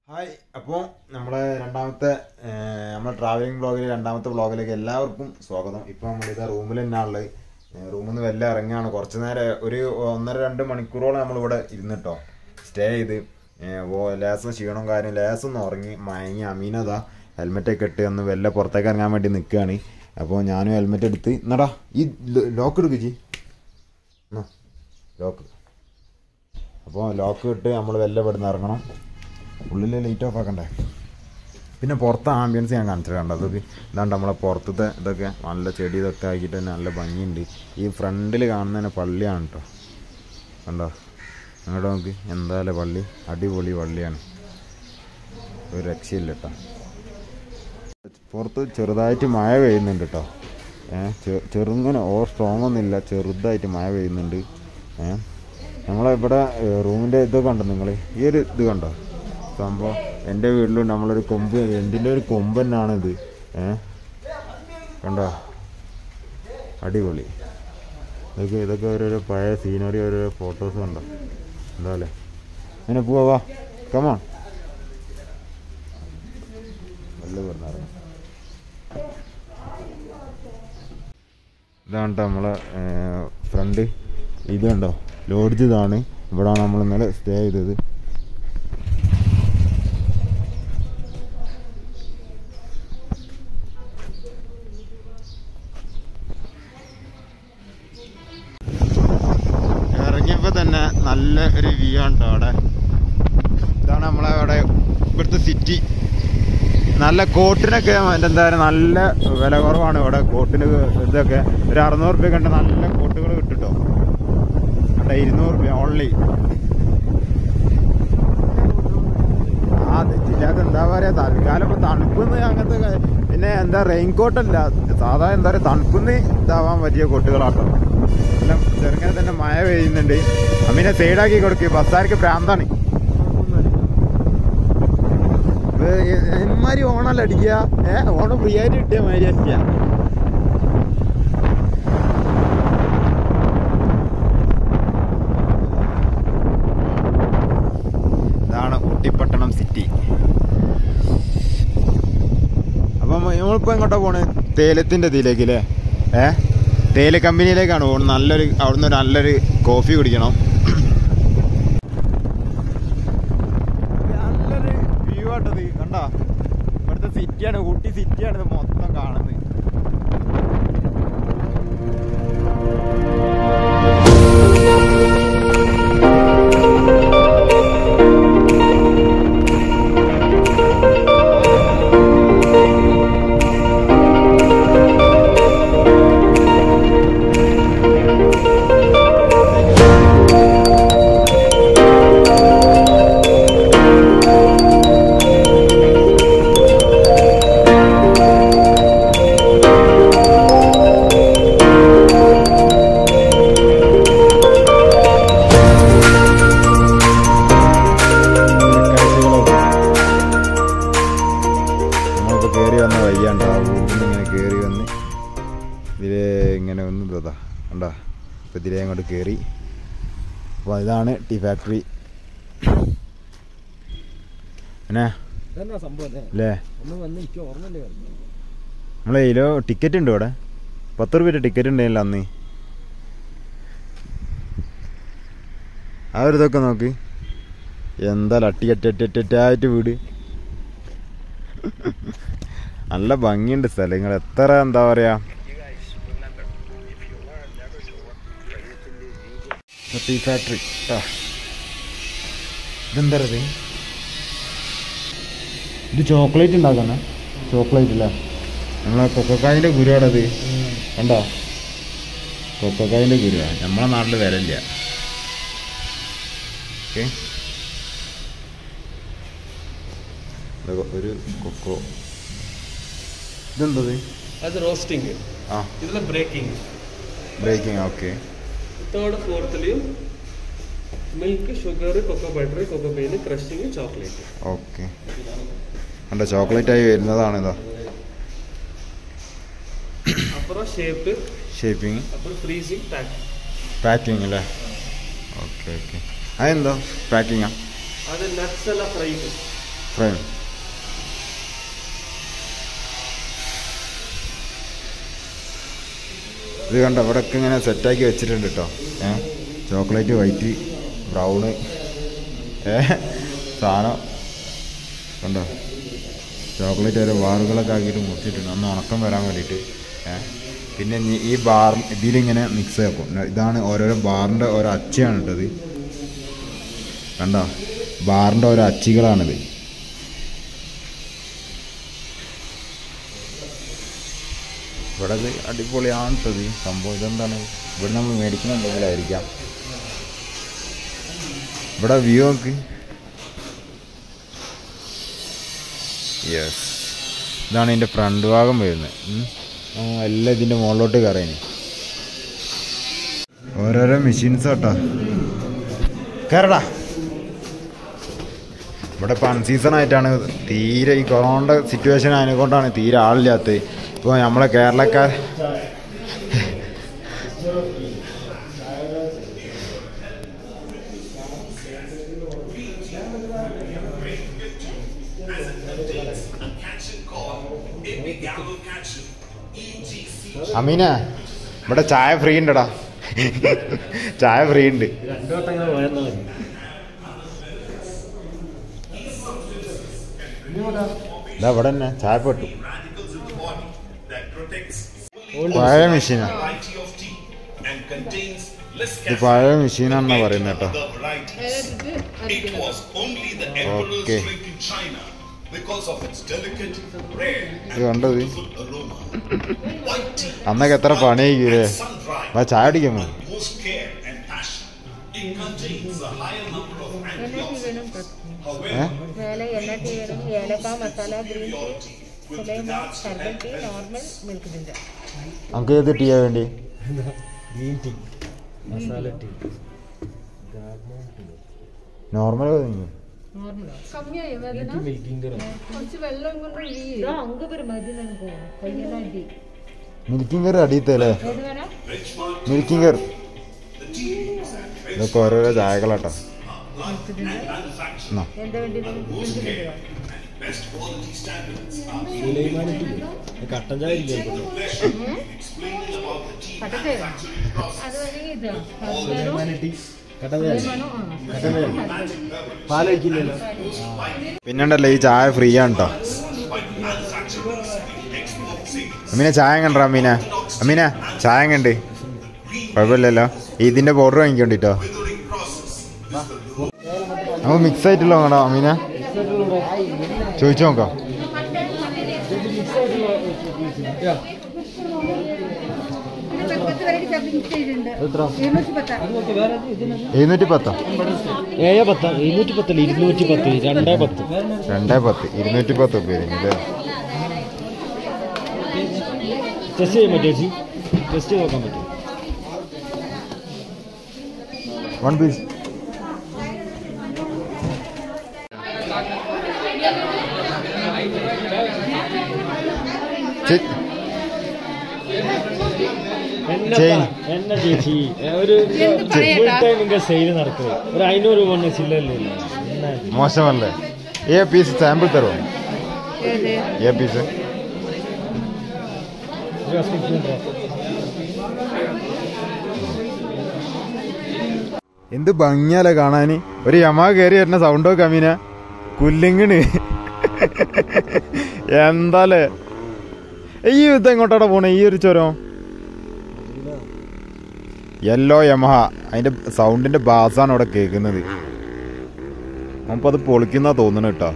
Hi അപ്പോൾ നമ്മളെ രണ്ടാമത്തെ നമ്മുടെ ട്രാവലിംഗ് ബ്ലോഗിൽ രണ്ടാമത്തെ ബ്ലോഗിലേക്ക് എല്ലാവർക്കും സ്വാഗതം ഇപ്പോൾ നമ്മളിത് റൂമിൽ തന്നെയാണുള്ളത് റൂമിൽ നിന്ന് വെല്ല ഇറങ്ങുകയാണ് കുറച്ച് നേരം ഒരു ഒന്നര രണ്ട് മണിക്കൂറോളം നമ്മളിവിടെ ഇരുന്നിട്ടോ സ്റ്റേ ചെയ്ത് ഓ ലേസം ക്ഷീണം കാര്യം ലേസം ഒന്ന് ഉറങ്ങി മയങ്ങി അമീനതാ ഹെൽമെറ്റൊക്കെ ഇട്ട് ഒന്ന് വെല്ല പുറത്തേക്ക് ഇറങ്ങാൻ വേണ്ടി നിൽക്കുകയാണ് അപ്പോൾ ഞാനും ഹെൽമെറ്റ് എടുത്ത് എന്നടാ ഈ ലോക്ക് എടുക്ക് ജി ലോക്ക് അപ്പോൾ ലോക്ക് ഇട്ട് നമ്മൾ വെല്ല ഇവിടുന്ന് ഇറങ്ങണം ഉള്ളിൽ ലൈറ്റ് ഓഫ് ആക്കണ്ടേ പിന്നെ പുറത്തെ ആംബിയൻസ് ഞാൻ കാണിച്ചിട്ട് കണ്ടോ അതൊക്കെ ഇതാണ്ട് നമ്മളെ പുറത്തത്തെ ഇതൊക്കെ നല്ല ചെടി ഇതൊക്കെ ആക്കിയിട്ട് തന്നെ നല്ല ഭംഗിയുണ്ട് ഈ ഫ്രണ്ടിൽ കാണുന്നതന്നെ പള്ളിയാണ് കേട്ടോ കണ്ടോ അങ്ങോട്ട് നോക്ക് എന്തായാലും പള്ളി അടിപൊളി പള്ളിയാണ് ഒരു രക്ഷയില്ല കേട്ടോ പുറത്ത് ചെറുതായിട്ട് മഴ പെയ്യുന്നുണ്ട് കേട്ടോ ഏഹ് ചെറുങ്ങനെ ഓവർ സ്ട്രോങ് ഒന്നുമില്ല ചെറുതായിട്ട് മഴ പെയ്യുന്നുണ്ട് ഏഹ് നമ്മളെ ഇവിടെ റൂമിൻ്റെ ഇത് കണ്ടോ നിങ്ങൾ ഈ ഒരു ഇത് കണ്ടോ സംഭവം എൻ്റെ വീട്ടിലും നമ്മളൊരു കൊമ്പ് എന്തിൻ്റെ ഒരു കൊമ്പ് തന്നെയാണ് ഇത് ഏഹ് കണ്ടോ അടിപൊളി ഇതൊക്കെ ഇതൊക്കെ ഓരോരോ പഴയ സീനറി ഓരോരോ ഫോട്ടോസ് കണ്ടോ എന്താ അല്ലേ അങ്ങനെ പോവാ വാ കമോൺ നല്ല പറഞ്ഞായിരുന്നു ഇതാണ് ട്ടോ നമ്മളെ ഫ്രണ്ട് ഇത് കണ്ടോ ലോഡ്ജ് ഇതാണ് ഇവിടാണ് നമ്മൾ ഇന്നലെ സ്റ്റേ ചെയ്തത് ഇറങ്ങിയപ്പോൾ തന്നെ നല്ല ഒരു വ്യൂ ആണ് ട്ടോ അവിടെ ഇതാണ് നമ്മളെ അവിടെ ഇവിടുത്തെ സിറ്റി നല്ല കോട്ടിനൊക്കെ എന്താ പറയുക നല്ല വില കുറവാണ് ഇവിടെ കോട്ടിന് ഇതൊക്കെ ഒരു അറുന്നൂറ് റുപ്യ കണ്ട നല്ല കോട്ടുകൾ കിട്ടുട്ടോ കണ്ട ഇരുന്നൂറ് റുപ്യ ഓൺലി ആ ജില്ലാക്ക് എന്താ പറയാ തൽക്കാലം ഇപ്പൊ തണുപ്പെന്ന് അങ്ങനത്തെ ക- പിന്നെ എന്താ റെയിൻ കോട്ടല്ല സാധാ എന്താ പറയാ തണുപ്പെന്ന് ഇതാവാൻ പറ്റിയ കോട്ടുകളാട്ടോ എല്ലാം ചെറുങ്ങനെ തന്നെ മഴ പെയ്യുന്നുണ്ട് അമ്മീനെ സൈഡാക്കി കൊടുക്കുക ബസ്സാർക്ക് പ്രാന്താണ് എന്മാരി ഓണല്ല അടിക്കുക ഏ ഓണം ഫ്രീ ആയിട്ട് കിട്ടിയ മാതിരി അടിക്കുക ഇതാണ് ഊട്ടിപ്പട്ടണം സിറ്റി അപ്പം നമ്മളിപ്പോ എങ്ങോട്ടാ പോണ് തേയിലത്തിന്റെ ഇതിലേക്ക് അല്ലേ ഏ തേയില കമ്പനിയിലേക്കാണ് പോകുന്നത് നല്ലൊരു അവിടുന്ന് ഒരു നല്ലൊരു കോഫി കുടിക്കണം നല്ലൊരു വ്യൂ ആട്ടത് കണ്ടോ ഇവിടുത്തെ സിറ്റിയാണ് ഊട്ടി സിറ്റിയാണ് ഇത് മൊത്തം കാണുന്നത് കാഴ്ചകളൊക്കെ നമ്മളിപ്പോൾ കയറി വന്ന വയ്യാണ്ട് ആ ഊരിൽ ഇങ്ങനെ കയറി വന്ന് ഇതിലെ ഇങ്ങനെ ഒന്ന് ഇതാ കണ്ടാ അപ്പോൾ ഇതിലേ അങ്ങോട്ട് കയറി അപ്പോൾ ഇതാണ് ടീ ഫാക്ടറി പിന്നെ ഇതന്നെ സംഭവം അല്ലേ അല്ലേ ഒന്ന് വന്ന് എനിക്ക് ഓർമ്മയില്ലേ നമ്മളെ ഇതിലോ ടിക്കറ്റ് ഉണ്ട് ഇവിടെ പത്ത് റുപ്യയുടെ ടിക്കറ്റ് ഉണ്ടായില്ല അന്ന് ആ ഒരു ഇതൊക്കെ നോക്ക് എന്താ ലട്ടി അറ്ററ്റായിട്ട് വീട് നല്ല ഭംഗിയുണ്ട് സ്ഥലങ്ങൾ എത്ര എന്താ പറയാ ടീ ഫാക്ടറി ഇതെന്താ ഇത് ഇത് ചോക്ലേറ്റ് ഉണ്ടാക്കാന ചോക്ലേറ്റ് അല്ലേ നമ്മളെ കൊക്കക്കായൻ്റെ ഗുരുവാടത് കണ്ടോ കൊക്കക്കായൻ്റെ ഗുരുവാ നമ്മളെ നാട്ടിൽ വിലയില്ല ഓക്കെ ഒരു കൊക്കോ ഇതെന്തത് അത് റോസ്റ്റിംഗ് ആ ഇതിൽ ബ്രേക്കിംഗ് ബ്രേക്കിംഗ് ഓക്കെ തേർഡ് ഫോർത്തിലെയും milk sugar cocoa butter cocoa bean crushing chocolate okay കണ്ടോ ചോക്ലേറ്റ് ആയി വരുന്നതാണ് ഇതാ அப்புறம் ஷேப்பு ഷേപ്പിംഗ് அப்புறம் ஃப்ரீசிங் பேக் പാക്കിംഗ് അല്ലേ ഓക്കെ ഓക്കെ അതെന്തോ പാക്കിങ്ങാ அது நட்ஸ் எல்லாம் ஃப்ரை ഫ്രെയിം ഇത് കണ്ടോ ഇവിടെയൊക്കെ ഇങ്ങനെ സെറ്റാക്കി വെച്ചിട്ടുണ്ട് കേട്ടോ ഏ ചോക്ലേറ്റ് വൈറ്റ് ബ്രൗണ് ഏ സാധനം കണ്ടോ ചോക്ലേറ്റ് ഓരോ ബാറുകളൊക്കെ ആക്കിയിട്ട് മുറിച്ചിട്ടുണ്ട് ഒന്ന് ഉണക്കം വരാൻ വേണ്ടിയിട്ട് ഏ പിന്നെ ഇനി ഈ ബാർ ഇതിലിങ്ങനെ മിക്സ് ആക്കും ഇതാണ് ഓരോരോ ബാറിൻ്റെ ഓരോ അച്ചിയാണ് ഇട്ടത് കണ്ടോ ബാറിൻ്റെ ഓരോ അച്ചികളാണിത് ഇവിടെ ഇത് അടിപൊളിയാണ് കേട്ടത് ഈ സംഭവം ഇതെന്താണ് ഇവിടെ നമ്മൾ മേടിക്കുന്ന എന്തെങ്കിലായിരിക്കാം ഇവിടെ വ്യൂ നോക്ക് യെസ് ഇതാണ് ഇതിൻ്റെ ഫ്രണ്ട് ഭാഗം വരുന്നത് ഉം. ആ, എല്ലാം ഇതിൻ്റെ മുകളിലോട്ട് കയറാന് ഓരോരോ മെഷീൻസ് കേട്ടോ കയറടാ ഇവിടെ ഇപ്പം അൺസീസൺ ആയിട്ടാണ് തീരെ ഈ കൊറോണയുടെ സിറ്റുവേഷൻ അതിനെക്കൊണ്ടാണ് തീരെ ആളില്ലാത്തത് ഇപ്പോൾ നമ്മളെ കേരളക്കാർ അമീന ഇവിടെ ചായ ഫ്രീ ഉണ്ടടാ ചായ ഫ്രീ ഉണ്ട് രണ്ടു വട്ടം ഇങ്ങനെ പോയെന്നാ മതി ഇതാ ഇവിടെ തന്നെ ചായ പെട്ടു that protects പഴയ മെഷീനാ variety of tea and contains less ഇത് caffeine പഴയ മെഷീനാണെന്നാ പറയുന്നത് കേട്ടോ than other varieties. It was only the emperor's Okay. drink in China because of its delicate, rare, ഇത് കണ്ടത് beautiful aroma. White tea അന്നൊക്കെ എത്ര പണിയായിരിക്കൂലേ and sun-dried ആ ചായ അടിക്കാൻ മതി most care and passion. It contains a higher number of antioxidants. ഏ വേല എണ്ണ ടീ വേണമെങ്കിൽ ഏലക്ക masala green tea Sulaiman herbal tea normal milk ginger നമുക്ക് ഏത് ടീയാ വേണ്ടി green tea masala tea normal നോർമലോ കമ്മിയായി വേദന മിൽക്കിംഗ് കുറച്ച് വെള്ളം കൊണ്ട് ഇതോ അങ്ങ് ഒരു മതി നമുക്ക് കയ്യെല്ലാം ടീ മിൽക്കിംഗ് കയറി അടിയത്തല്ലേ ഏത് വേണം മിൽക്കിംഗ് കയറി ഇതൊക്കെ ഓരോരോ ചായകളാട്ടോ എന്നാ എന്താ വേണ്ടി മിൽക്ക് ജിഞ്ചറോ Best quality standards are Sulaiman tea കട്ടൻ ചായ ഇരിക്കും പട്ടത്തെ അത് വേണമെങ്കിൽ ഇത് ഹെർബലോ സുലൈമാൻ ടീ കട്ടൻ ചായ സുലൈമാനോ ആ കട്ടൻ ചായ പാൽ വയ്ക്കില്ലല്ലോ പിന്നെണ്ടല്ലോ ഈ ചായ ഫ്രീ ആണ് കേട്ടോ അമീന ചായ കണ്ടോ അമീന അമീന ചായ കണ്ട് കുഴപ്പമില്ലല്ലോ ഇതിന്റെ പൗഡർ വാങ്ങിക്കോണ്ടിട്ടോ നമുക്ക് മിക്സ് ആയിട്ടുള്ള വേണോ അമീന ചോദിച്ചു നോക്കാം പത്ത് പേർക്ക് മിക്സ് ചെയ്തിട്ടുണ്ട് എത്ര ഇരുന്നൂറ്റി പത്താ എഴുന്നൂറ്റി പത്തോ ഏഴ് പത്ത് ഇരുന്നൂറ്റി പത്തല്ല ഇരുന്നൂറ്റി പത്ത് രണ്ടേ പത്ത് രണ്ടേ പത്ത് ഇരുന്നൂറ്റി പത്ത് പേര് ഇത് ടെസ്റ്റ് ചെയ്യാൻ പറ്റുമോ ചേച്ചി ടെസ്റ്റ് ചെയ്ത് നോക്കാൻ പറ്റും വൺ പീസ് ചെയിൻ. എന്ന ചേച്ചി ഒരു ഫുൾ ടൈം ഇങ്ങനെ സെയിൽ നടക്കുക ഒരു അഞ്ഞൂറ് രൂപ ഒന്ന് ചില്ലല്ലേ എന്നാ ഇത്? മോശമല്ലേ ഏ പീസ് സാമ്പിൾ തരുമോ ഏത് ഏ പീസ് ഒരു കഷ്ണം ഉണ്ടോ? എന്ത് ഭംഗിയാലേ കാണാന് ഒരു യമാ കയറി വരുന്ന സൗണ്ടോ കമീന കുല്ലിങ്ങിണ് എന്താലേ ഈ യുദ്ധം എങ്ങോട്ടാടെ പോണേ ഈ ഒരു ചുരം യെല്ലോ യമഹ അതിന്റെ സൗണ്ടിന്റെ ബാസാണ് അവിടെ കേൾക്കുന്നത് അപ്പൊ അത് പൊളിക്കുന്ന തോന്നണ കേട്ടോ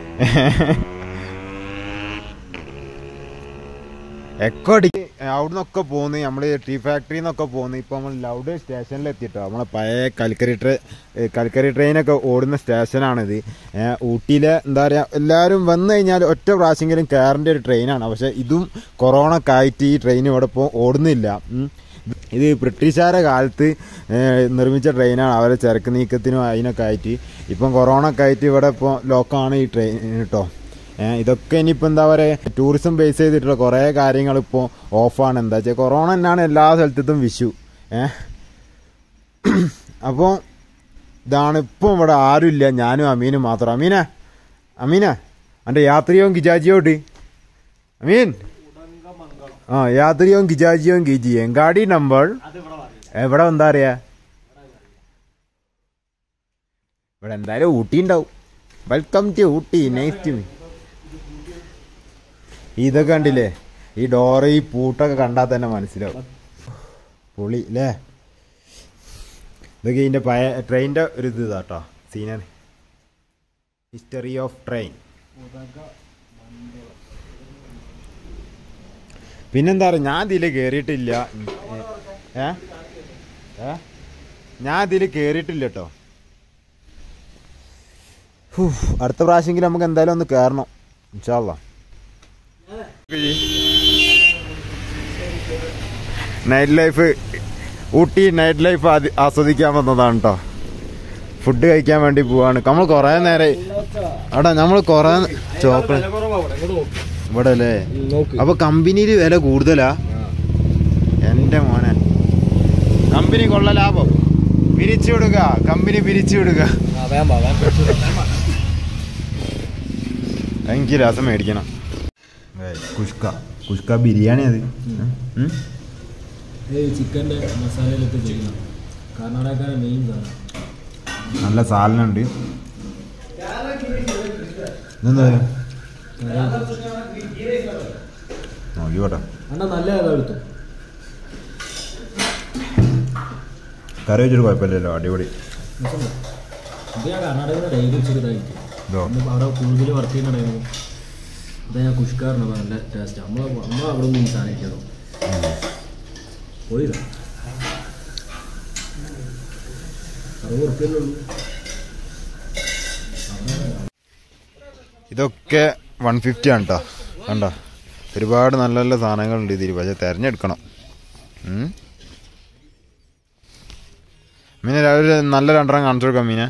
എക്കോ അടിക്ക് അവിടെ നിന്നൊക്കെ പോന്ന് നമ്മൾ ടീ ഫാക്ടറിയിൽ നിന്നൊക്കെ പോന്ന് ഇപ്പൊ നമ്മൾ ലൗഡ് സ്റ്റേഷനിൽ എത്തിട്ടോ നമ്മളെ പഴയ കൽക്കരി ട്രെ ഏ, കൽക്കരി ട്രെയിനൊക്കെ ഓടുന്ന സ്റ്റേഷനാണിത് ഏ, ഊട്ടിയിലെ എന്താ പറയാ എല്ലാവരും വന്നു കഴിഞ്ഞാൽ ഒറ്റ പ്രാവശ്യമെങ്കിലും കയറേണ്ട ഒരു ട്രെയിനാണ് പക്ഷെ ഇതും കൊറോണ ഒക്കെ ആയിട്ട് ഈ ട്രെയിൻ ഇവിടെ ഇപ്പോൾ ഓടുന്നില്ല ഉം. ഇത് ബ്രിട്ടീഷുകാരുടെ കാലത്ത് ഏ, നിർമ്മിച്ച ട്രെയിനാണ് അവരെ ചരക്ക് നീക്കത്തിനും അതിനൊക്കെ ആയിട്ട് ഇപ്പം കൊറോണ ഒക്കെ ആയിട്ട് ഇവിടെ ഇപ്പോൾ ലോക്കാണ് ഈ ട്രെയിൻ കേട്ടോ ഏഹ് ഇതൊക്കെ ഇനിയിപ്പോൾ എന്താ പറയുക ടൂറിസം ബേസ് ചെയ്തിട്ടുള്ള കുറേ കാര്യങ്ങൾ ഇപ്പോൾ ഓഫാണ് എന്താ വെച്ചാൽ കൊറോണ തന്നെയാണ് എല്ലാ സ്ഥലത്തും വിഷു ഏഹ് അപ്പോൾ ഇതാണ് ഇപ്പം ഇവിടെ ആരുമില്ല ഞാനും അമീനും മാത്രം അമീനെ അമീന എൻ്റെ യാത്രിയോം ഗിജാജിയോട്ട് അമീൻ ആ യാത്രിയോം ഗിജാജിയോം ഗിജിയും ഗാഡി നമ്പർ എവിടെ എന്താ അറിയാ ഇവിടെ എന്തായാലും ഊട്ടി ഉണ്ടാവും welcome to Ooty nice to me ഇതൊക്കെ കണ്ടില്ലേ ഈ ഡോറ് ഈ പൂട്ടൊക്കെ കണ്ടാൽ തന്നെ മനസ്സിലാവും പൊളി അല്ലേ ഇതൊക്കെ ഇതിൻ്റെ പഴയ ട്രെയിനിൻ്റെ ഒരു ഇത് ഇതാട്ടോ സീനറി ഹിസ്റ്ററി ഓഫ് ട്രെയിൻ പിന്നെന്താ പറയുക ഞാൻ ഇതിൽ കയറിയിട്ടില്ല ഏ ഏ ഞാൻ ഇതിൽ കയറിയിട്ടില്ല കേട്ടോ അടുത്ത പ്രാവശ്യമെങ്കിലും നമുക്ക് എന്തായാലും ഒന്ന് കയറണം ഇൻഷാല്ല night life Ooty night life ആസ്വദിക്കാൻ വന്നതാണ് കേട്ടോ ഫുഡ് കഴിക്കാൻ വേണ്ടി പോവാണ് നമ്മൾ കുറേ നേരം അവിടെ നമ്മൾ കുറേ ചോക്ലേറ്റ് ഇവിടെ അല്ലേ നോക്ക് അപ്പൊ കമ്പനിയിൽ വില കൂടുതലാ എന്റെ മോനെ കമ്പനി കൊള്ള ലാഭം പിരിച്ചു വിടുക കമ്പനി പിരിച്ചു വിടുക വേം വാ വേം എനിക്ക് രസം മേടിക്കണം കുഷ്ക കുഷ്ക ബിരിയാണി അത് ഉം? ചിക്കൻ്റെ മസാലയിലൊക്കെ ചെയ്യണം കർണാടകക്കാരെ മെയിൻ സാധനം നല്ല സാലനുണ്ട് ഇതെന്താ നോക്കിക്കോട്ടെ അണ്ണാ നല്ല ഏതാ എടുത്തു കറി വെച്ചിട്ട് കുഴപ്പമില്ലല്ലോ അടിപൊളി ഇത് ഞാൻ കർണാടകയിൽ ഡെയിലി ഉച്ചയ്ക്ക് കഴിക്കും ഇതോ അന്ന് അവിടെ കൂടുതൽ വർക്ക് ചെയ്യുന്ന ടൈമിൽ ഇതാ ഞാൻ കുഷ്കാറിന് നല്ല ടേസ്റ്റ് നമ്മൾ നമ്മൾ അവിടെ നിന്ന് ഈ സാധനം ഇരിക്കണം പോയില്ല അറുപത് ഉറുപ്പ്യല്ലേ ഉള്ളൂ ഇതൊക്കെ വൺ ഫിഫ്റ്റി ആണ് കേട്ടോ കണ്ടോ ഒരുപാട് നല്ല നല്ല സാധനങ്ങളുണ്ട് ഇതിൽ പക്ഷെ തിരഞ്ഞെടുക്കണം ഉം. മീനെ രാവിലെ നല്ല രണ്ടെണ്ണം കാണിച്ചു കൊടുക്കാം മീനെ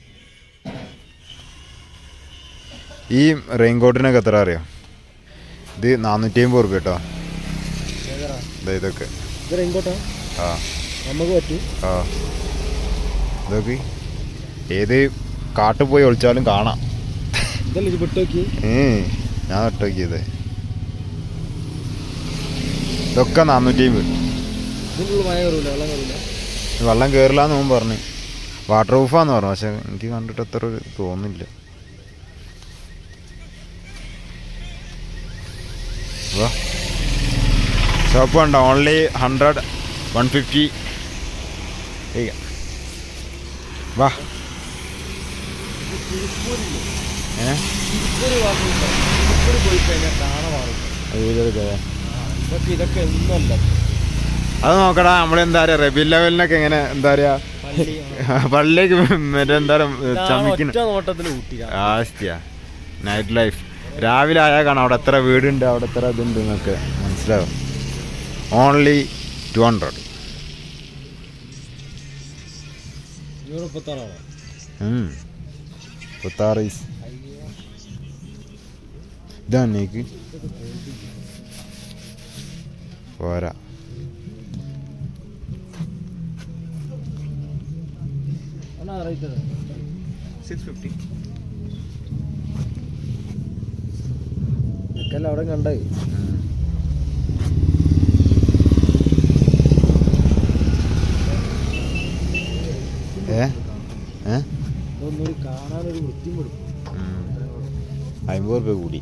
ഈ റെയിൻ കോട്ടിനൊക്കെ എത്ര അറിയാം ഇത് നാനൂറ്റി അമ്പത് റുപ്യ കേട്ടോ ദേ ഇതൊക്കെ ഇത് റെയിൻകോട്ടാ ആ നമുക്ക് പറ്റും ആ ഇതൊക്കെ ഏത് കാട്ടിൽ പോയി ഒളിച്ചാലും കാണാം ഇതല്ലേ ഇത് വിട്ടോക്കി ഏ ഞാൻ ഒട്ടോക്കിയത് ഇതൊക്കെ നാനൂറ്റി അമ്പത് ഇതിനുള്ള മഴ കയറൂല വെള്ളം കയറൂല വെള്ളം കയറില്ല എന്ന് അവൻ പറഞ്ഞു വാട്ടർ പ്രൂഫാന്ന് പറഞ്ഞു പക്ഷെ എനിക്ക് കണ്ടിട്ട് അത്ര ഒരു തോന്നില്ല വാ ഷോപ്പ് ഉണ്ടോ ഓൺലി ഹൺഡ്രഡ് വൺ ഫിഫ്റ്റി വാ ഏ പോയി കഴിഞ്ഞാൽ കാണാൻ മാറും ഇതൊക്കെ ഇതൊക്കെ ഇതൊക്കെ ഒന്നുമല്ല അത് നോക്കടാ നമ്മളെന്താ പറയാ റബി ലെവലിനൊക്കെ എങ്ങനെ എന്താ പറയാ പള്ളിക്ക് മറ്റേ എന്താ പറയാ ചമിക്കുന്ന ഒറ്റ നോട്ടത്തിൽ ഊട്ടി ആസ്റ്റിയ നൈറ്റ് ലൈഫ് രാവിലെ ആയാൽ കാണാം അവിടെ എത്ര വീടുണ്ട് അവിടെ എത്ര ഇതുണ്ട് എന്നൊക്കെ മനസ്സിലാവും ഓൺലി ടു ഹൺഡ്രഡ് നൂറ് മുപ്പത്താറാണോ പുത്താറ് ഇതാണ് നീക്ക് പോരാ അണ്ണാ റേറ്റ് സിക്സ് ഫിഫ്റ്റി ഇതൊക്കെ അവിടെ കണ്ടേ ഏ ഏ ഒന്നുകൂടി കാണാനൊരു വൃത്തിയും കൊടുക്കും അമ്പത് രൂപ കൂടി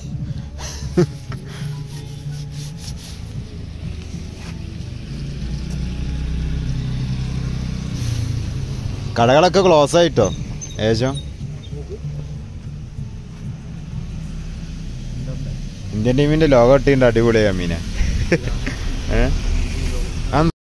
കടകളൊക്കെ ക്ലോസ് ആയിട്ടോ ഏകദേശം ഇന്ത്യൻ ടീമിന്റെ ലോകം ഇട്ടിട്ടുണ്ട് അടിപൊളിയാ മീനെ ഏ